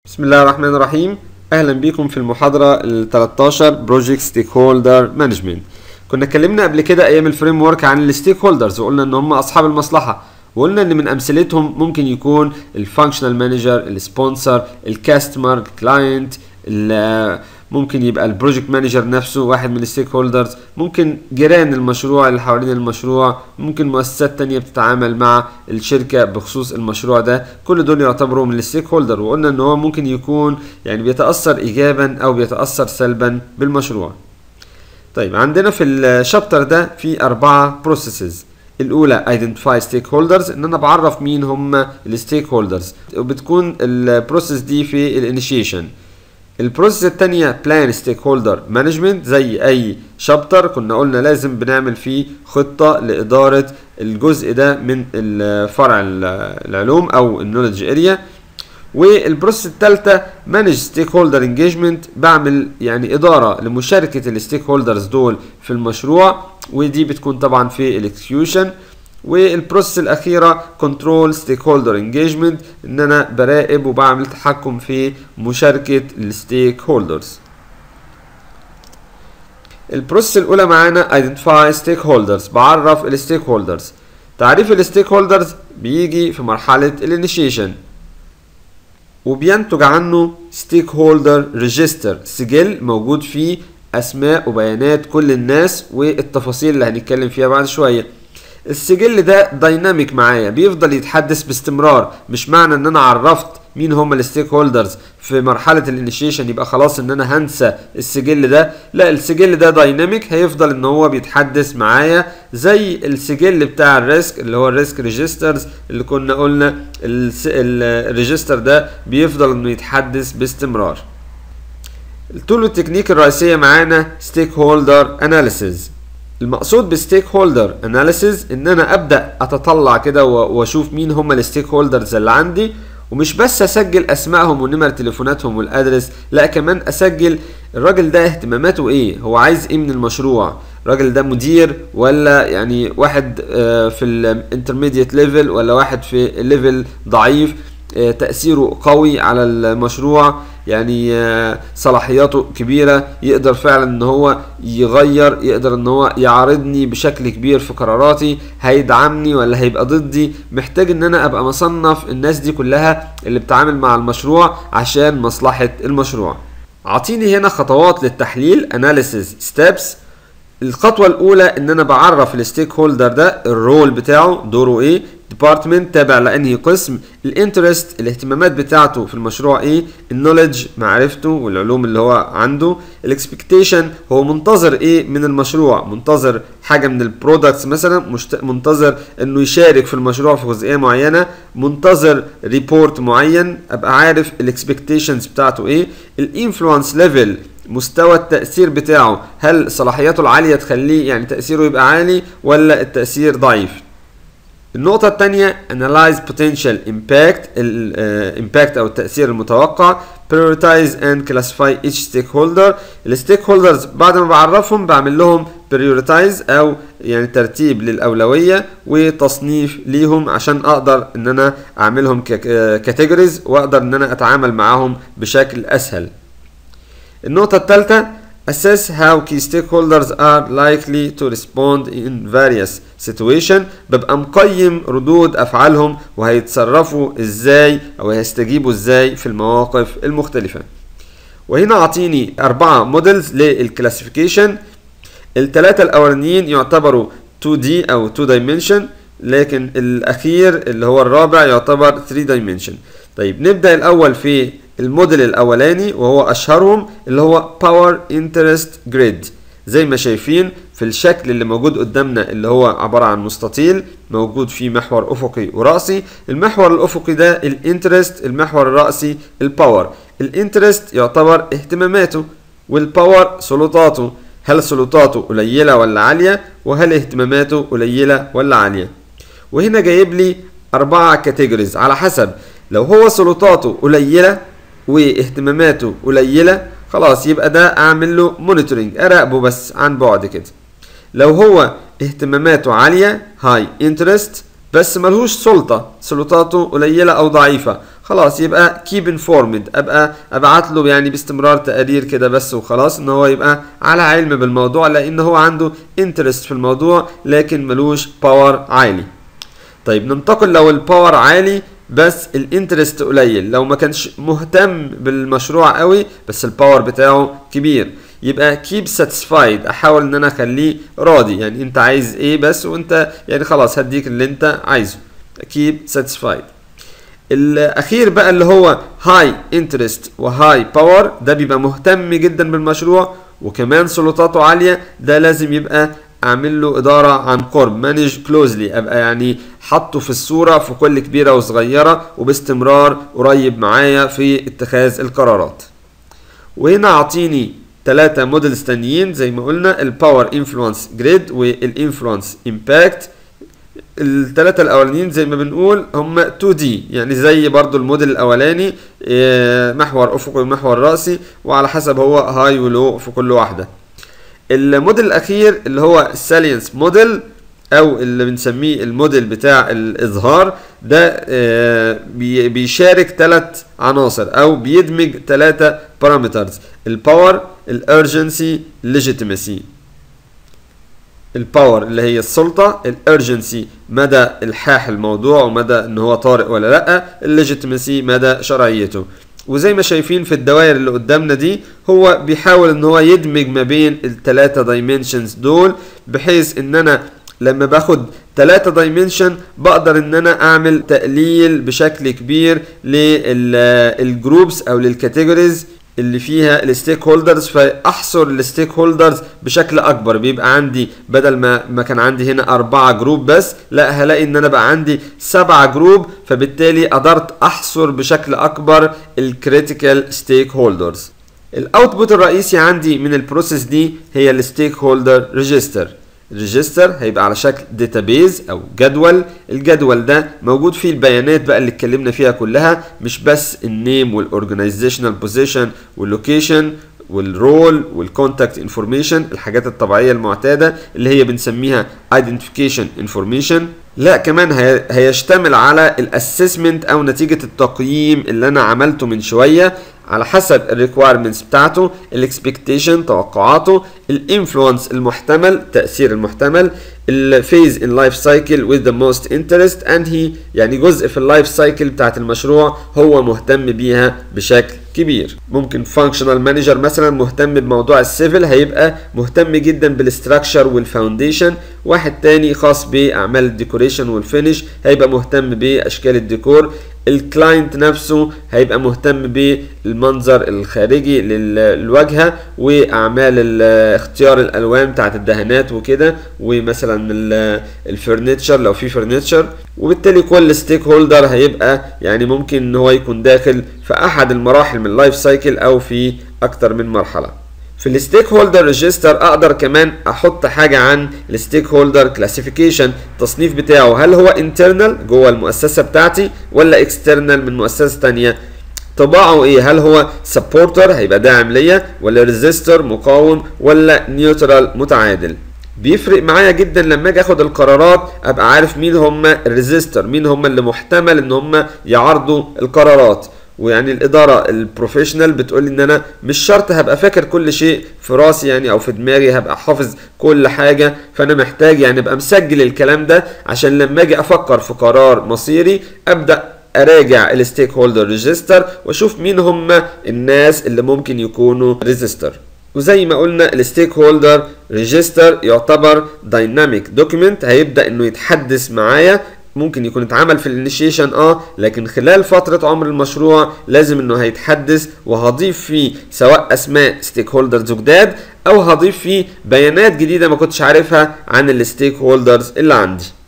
بسم الله الرحمن الرحيم اهلا بيكم في المحاضره ال 13 بروجكت ستيك هولدر مانجمنت كنا اتكلمنا قبل كده ايام الفريم ورك عن الستيك هولدرز وقلنا ان هم اصحاب المصلحه وقلنا ان من امثلتهم ممكن يكون الفانكشنال مانجر السبونسر الكاستمر الكلاينت ممكن يبقى البروجكت مانجر نفسه واحد من الستيك هولدرز ممكن جيران المشروع اللي حوالين المشروع ممكن مؤسسات تانية بتتعامل مع الشركة بخصوص المشروع ده كل دول يعتبروا من الستيك هولدر وقلنا ان هو ممكن يكون يعني بيتأثر ايجابا او بيتأثر سلبا بالمشروع طيب عندنا في الشابتر ده في أربعة بروسيسز الأولى identify stakeholders إن أنا بعرف مين هم الستيك هولدرز وبتكون البروسيس دي في الانيشيشن البروسيس التانية بلان ستيك هولدر مانجمنت زي اي شابتر كنا قلنا لازم بنعمل فيه خطة لإدارة الجزء ده من فرع العلوم او النولج اريا والبروسيس الثالثة مانج ستيك هولدر انجيجمنت بعمل يعني إدارة لمشاركة الستيك هولدرز دول في المشروع ودي بتكون طبعا في الاكسكيوشن والبروسيس الاخيره كنترول ستيك هولدر انجيجمنت ان انا براقب وبعمل تحكم في مشاركه الستيك هولدرز البروسيس الاولى معانا identify stakeholders بعرف الستيك هولدرز تعريف الستيك هولدرز بيجي في مرحله الانيشيشن وبينتج عنه ستيك هولدر ريجستر سجل موجود فيه اسماء وبيانات كل الناس والتفاصيل اللي هنتكلم فيها بعد شويه السجل ده دايناميك معايا بيفضل يتحدث باستمرار مش معنى ان انا عرفت مين هم الستيك هولدرز في مرحله الانيشيشن يبقى خلاص ان انا هنسى السجل ده لا السجل ده دايناميك هيفضل ان هو بيتحدث معايا زي السجل بتاع الريسك اللي هو الريسك ريجسترز اللي كنا قلنا الريجستر ده بيفضل انه يتحدث باستمرار التول والتكنيك الرئيسيه معانا ستيك هولدر اناليسيز المقصود بستيك هولدر اناليسيز ان انا ابدا اتطلع كده واشوف مين هم الستيك هولدرز اللي عندي ومش بس اسجل اسمائهم ونمر تليفوناتهم والادرس لا كمان اسجل الراجل ده اهتماماته ايه هو عايز ايه من المشروع الراجل ده مدير ولا يعني واحد في الانترميديت ليفل ولا واحد في الليفل ضعيف تأثيره قوي على المشروع يعني صلاحياته كبيرة يقدر فعلا ان هو يغير يقدر ان هو يعارضني بشكل كبير في قراراتي هيدعمني ولا هيبقى ضدي محتاج ان انا ابقى مصنف الناس دي كلها اللي بتعامل مع المشروع عشان مصلحة المشروع اعطيني هنا خطوات للتحليل analysis steps الخطوة الأولى إن أنا بعرف الستيك هولدر ده الرول بتاعه دوره إيه ديبارتمنت تابع لأنهي قسم الانترست الاهتمامات بتاعته في المشروع إيه النولج معرفته والعلوم اللي هو عنده الاكسبكتيشن هو منتظر إيه من المشروع منتظر حاجة من البرودكتس مثلا مشت... منتظر إنه يشارك في المشروع في جزئية معينة منتظر ريبورت معين أبقى عارف الاكسبكتيشنز بتاعته إيه الانفلونس ليفل مستوى التأثير بتاعه هل صلاحياته العالية تخليه يعني تأثيره يبقى عالي ولا التأثير ضعيف النقطة الثانية analyze potential impact impact أو التأثير المتوقع prioritize and classify each stakeholder الستيك هولدرز بعد ما بعرفهم بعمل لهم prioritize أو يعني ترتيب للأولوية وتصنيف ليهم عشان أقدر إن أنا أعملهم كاتيجوريز وأقدر إن أنا أتعامل معاهم بشكل أسهل النقطة الثالثة assess how key stakeholders are likely to respond in various situation ببقى مقيم ردود أفعالهم وهيتصرفوا إزاي أو هيستجيبوا إزاي في المواقف المختلفة وهنا أعطيني أربعة موديلز للكلاسيفيكيشن الثلاثة الأولانيين يعتبروا 2D أو 2 dimension لكن الأخير اللي هو الرابع يعتبر 3 dimension طيب نبدأ الأول في الموديل الاولاني وهو اشهرهم اللي هو باور انترست جريد زي ما شايفين في الشكل اللي موجود قدامنا اللي هو عبارة عن مستطيل موجود فيه محور افقي ورأسي المحور الافقي ده الانترست المحور الرأسي الباور الانترست يعتبر اهتماماته والباور سلطاته هل سلطاته قليلة ولا عالية وهل اهتماماته قليلة ولا عالية وهنا جايب لي أربعة كاتيجوريز على حسب لو هو سلطاته قليلة واهتماماته قليلة خلاص يبقى ده اعمل له مونيتورنج اراقبه بس عن بعد كده لو هو اهتماماته عالية هاي انترست بس ملهوش سلطة سلطاته قليلة او ضعيفة خلاص يبقى keep informed ابقى ابعت له يعني باستمرار تقارير كده بس وخلاص ان هو يبقى على علم بالموضوع لان هو عنده انترست في الموضوع لكن ملوش باور عالي طيب ننتقل لو الباور عالي بس الانترست قليل لو ما كانش مهتم بالمشروع قوي بس الباور بتاعه كبير يبقى keep satisfied احاول ان انا اخليه راضي يعني انت عايز ايه بس وانت يعني خلاص هديك اللي انت عايزه keep satisfied الاخير بقى اللي هو high interest وهاي باور ده بيبقى مهتم جدا بالمشروع وكمان سلطاته عاليه ده لازم يبقى اعمل له اداره عن قرب مانج كلوزلي ابقى يعني حطه في الصوره في كل كبيره وصغيره وباستمرار قريب معايا في اتخاذ القرارات وهنا اعطيني ثلاثة موديلز تانيين زي ما قلنا الباور انفلونس جريد والانفلونس امباكت الثلاثة الأولانيين زي ما بنقول هم 2 دي يعني زي برضو الموديل الأولاني محور أفقي ومحور رأسي وعلى حسب هو هاي ولو في كل واحدة الموديل الأخير اللي هو السالينس موديل أو اللي بنسميه الموديل بتاع الإظهار ده بيشارك ثلاث عناصر أو بيدمج ثلاثة بارامترز الباور الارجنسي legitimacy الباور اللي هي السلطة الارجنسي مدى الحاح الموضوع ومدى ان هو طارئ ولا لا الليجيتيمسي مدى شرعيته وزي ما شايفين في الدوائر اللي قدامنا دي هو بيحاول ان هو يدمج ما بين الثلاثة دايمنشنز دول بحيث ان انا لما باخد 3 دايمنشن بقدر ان انا اعمل تقليل بشكل كبير للجروبس او للكاتيجوريز اللي فيها الستيك هولدرز فاحصر الستيك هولدرز بشكل اكبر بيبقى عندي بدل ما ما كان عندي هنا أربعة جروب بس لا هلاقي ان انا بقى عندي سبعة جروب فبالتالي قدرت احصر بشكل اكبر الكريتيكال ستيك هولدرز الاوتبوت الرئيسي عندي من البروسيس دي هي الستيك هولدر ريجستر الريجستر هيبقى على شكل داتابيز او جدول الجدول ده موجود فيه البيانات بقى اللي اتكلمنا فيها كلها مش بس النيم والاورجنايزيشنال بوزيشن واللوكيشن والرول والكونتاكت انفورميشن الحاجات الطبيعيه المعتاده اللي هي بنسميها ايدنتيفيكيشن انفورميشن لا كمان هي هيشتمل على الاسسمنت او نتيجه التقييم اللي انا عملته من شويه على حسب الريكويرمنتس بتاعته الاكسبكتيشن توقعاته الانفلونس المحتمل تاثير المحتمل الفيز ان لايف سايكل with the most interest and he يعني جزء في اللايف سايكل بتاعت المشروع هو مهتم بيها بشكل كبير ممكن فانكشنال مانجر مثلا مهتم بموضوع السيفل هيبقى مهتم جدا بالاستراكشر والفاونديشن واحد تاني خاص باعمال الديكوريشن والفينش هيبقى مهتم باشكال الديكور الكلاينت نفسه هيبقى مهتم بالمنظر الخارجي للواجهه واعمال اختيار الالوان بتاعت الدهانات وكده ومثلا الفرنتشر لو في فرنتشر وبالتالي كل ستيك هولدر هيبقى يعني ممكن ان هو يكون داخل في احد المراحل من اللايف سايكل او في اكتر من مرحله في الستيك هولدر ريجستر اقدر كمان احط حاجه عن الستيك هولدر كلاسيفيكيشن التصنيف بتاعه هل هو انترنال جوه المؤسسه بتاعتي ولا اكسترنال من مؤسسه ثانيه طباعه ايه هل هو سبورتر هيبقى داعم ليا ولا ريزيستور مقاوم ولا نيوترال متعادل بيفرق معايا جدا لما اجي اخد القرارات ابقى عارف مين هم الريزيستور مين هم اللي محتمل ان هم يعارضوا القرارات ويعني الاداره البروفيشنال بتقول ان انا مش شرط هبقى فاكر كل شيء في راسي يعني او في دماغي هبقى حافظ كل حاجه فانا محتاج يعني ابقى مسجل الكلام ده عشان لما اجي افكر في قرار مصيري ابدا اراجع الستيك هولدر ريجستر واشوف مين هم الناس اللي ممكن يكونوا ريجستر وزي ما قلنا الستيك هولدر ريجستر يعتبر دايناميك دوكيمنت هيبدا انه يتحدث معايا ممكن يكون اتعمل في الانيشيشن اه لكن خلال فترة عمر المشروع لازم انه هيتحدث وهضيف فيه سواء اسماء ستيك هولدرز جداد او هضيف فيه بيانات جديدة ما كنتش عارفها عن الستيك هولدرز اللي عندي